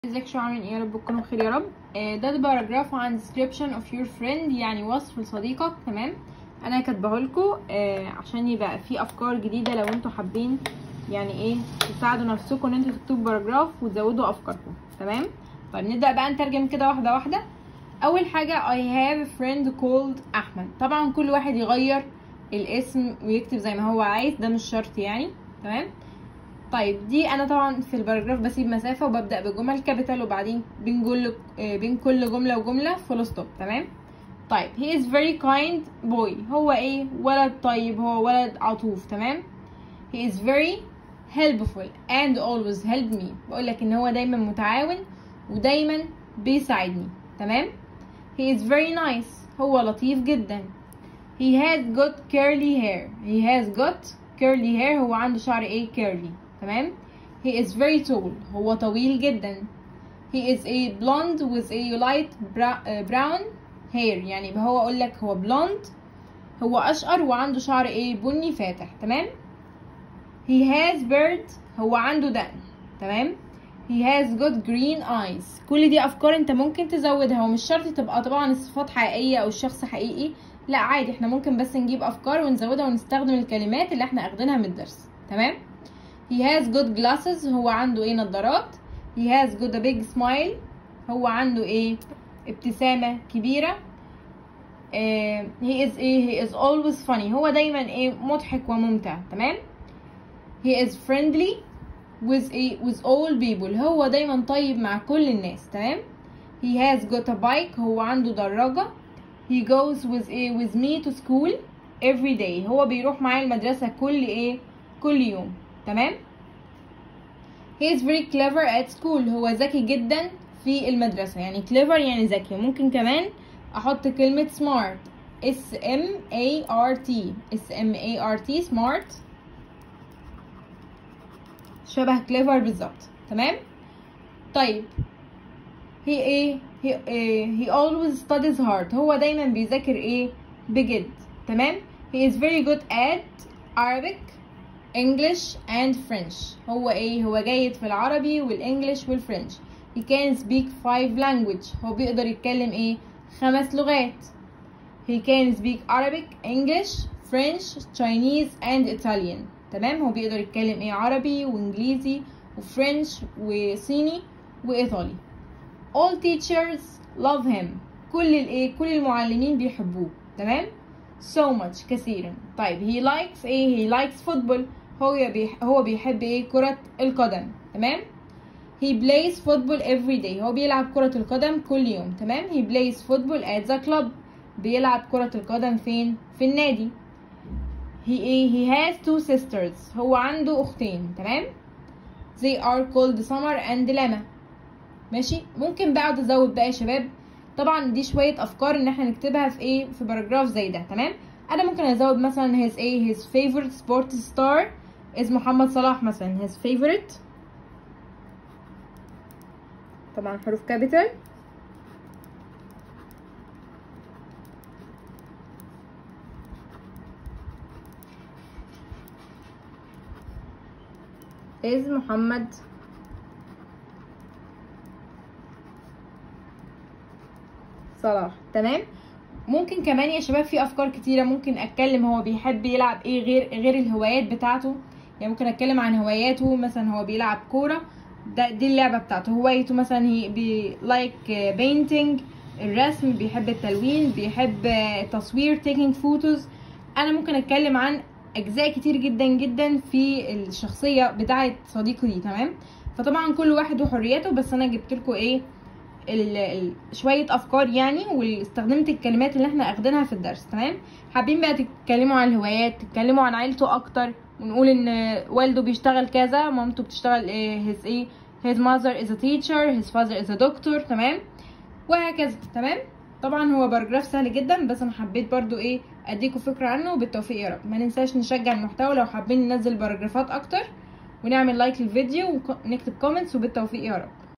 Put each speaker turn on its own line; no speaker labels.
ازيك شو عاملين ايه يا رب تكونوا بخير يا رب آه، ده باراجراف عن description of your friend يعني وصف لصديقك تمام انا كاتبه لكم عشان يبقى في افكار جديده لو انتوا حابين يعني ايه تساعدوا نفسكم ان انتوا تكتبوا باراجراف وتزودوا افكاركم تمام طيب نبدا بقى نترجم كده واحده واحده اول حاجه I have a friend called احمد طبعا كل واحد يغير الاسم ويكتب زي ما هو عايز ده مش شرط يعني تمام طيب دي انا طبعا في الباراجراف بسيب مسافه وببدا بجمل كابيتال وبعدين بين كل بين كل جمله وجمله فول ستوب تمام طيب he is very kind boy هو ايه ولد طيب هو ولد عطوف تمام he is very helpful and always help me بقول لك ان هو دايما متعاون ودايما بيساعدني تمام he is very nice هو لطيف جدا he has got curly hair he has got curly hair هو عنده شعر ايه curly تمام he is very tall هو طويل جدا he is a blonde with a light brown hair يعني هو اقول لك هو blonde هو اشقر وعنده شعر ايه بني فاتح تمام he has bird هو عنده دقن تمام he has got green eyes كل دي افكار انت ممكن تزودها ومش شرط تبقى طبعا الصفات حقيقيه او الشخص حقيقي لا عادي احنا ممكن بس نجيب افكار ونزودها ونستخدم الكلمات اللي احنا اخدينها من الدرس تمام he has good glasses هو عنده ايه نظارات he has got a big smile هو عنده ايه ابتسامة كبيرة آه he is ايه he is always funny هو دايما ايه مضحك وممتع تمام he is friendly with a with all people هو دايما طيب مع كل الناس تمام he has got a bike هو عنده دراجة he goes with a with me to school every day هو بيروح معايا المدرسة كل ايه كل يوم تمام he is very clever at school هو ذكي جدا في المدرسة يعني clever يعني ذكي ممكن كمان احط كلمة smart S M A R T S M A R T smart شبه clever بالظبط تمام طيب he ايه he, uh, he always studies hard هو دايما بيذاكر ايه بجد تمام he is very good at Arabic English and French هو ايه هو جيد في العربي والانجليش والفرنش he can speak five language هو بيقدر يتكلم ايه خمس لغات he can speak Arabic English French Chinese and Italian تمام هو بيقدر يتكلم ايه عربي وانجليزي وفرنش وصيني وايطالي all teachers love him كل الايه كل المعلمين بيحبوه تمام so much كثيرا طيب he likes ايه he likes football هو بيح هو بيحب ايه كرة القدم تمام he plays football every day هو بيلعب كرة القدم كل يوم تمام he plays football at the club بيلعب كرة القدم فين في النادي he ايه he has two sisters هو عنده اختين تمام they are called summer and lama ماشي ممكن بقى ازود بقى يا شباب طبعا دي شويه افكار ان احنا نكتبها في ايه في باراجراف زي ده تمام انا ممكن ازود مثلا his ايه his favorite sport star is محمد صلاح مثلا his favorite طبعا حروف كابيتال is محمد صلاح تمام ممكن كمان يا شباب في افكار كتيره ممكن اتكلم هو بيحب يلعب ايه غير غير الهوايات بتاعته يعني ممكن اتكلم عن هواياته مثلا هو بيلعب كوره ده دي اللعبه بتاعته هوايته مثلا هي بي لايك بينتينج الرسم بيحب التلوين بيحب تصوير تيكينج فوتوز انا ممكن اتكلم عن اجزاء كتير جدا جدا في الشخصيه بتاعه صديقي دي تمام فطبعا كل واحد وحريته بس انا جبت لكم ايه ال ال شويه افكار يعني واستخدمت الكلمات اللي احنا اخدينها في الدرس تمام حابين بقى تتكلموا عن الهوايات تتكلموا عن عيلته اكتر ونقول ان والده بيشتغل كذا مامته بتشتغل ايه his ايه his mother is a teacher his father is a doctor تمام وهكذا تمام طبعا هو باراجراف سهل جدا بس انا حبيت برضو ايه اديكم فكره عنه وبالتوفيق يا رب ما ننساش نشجع المحتوى لو حابين ننزل باراجرافات اكتر ونعمل لايك للفيديو ونكتب كومنتس وبالتوفيق يا رب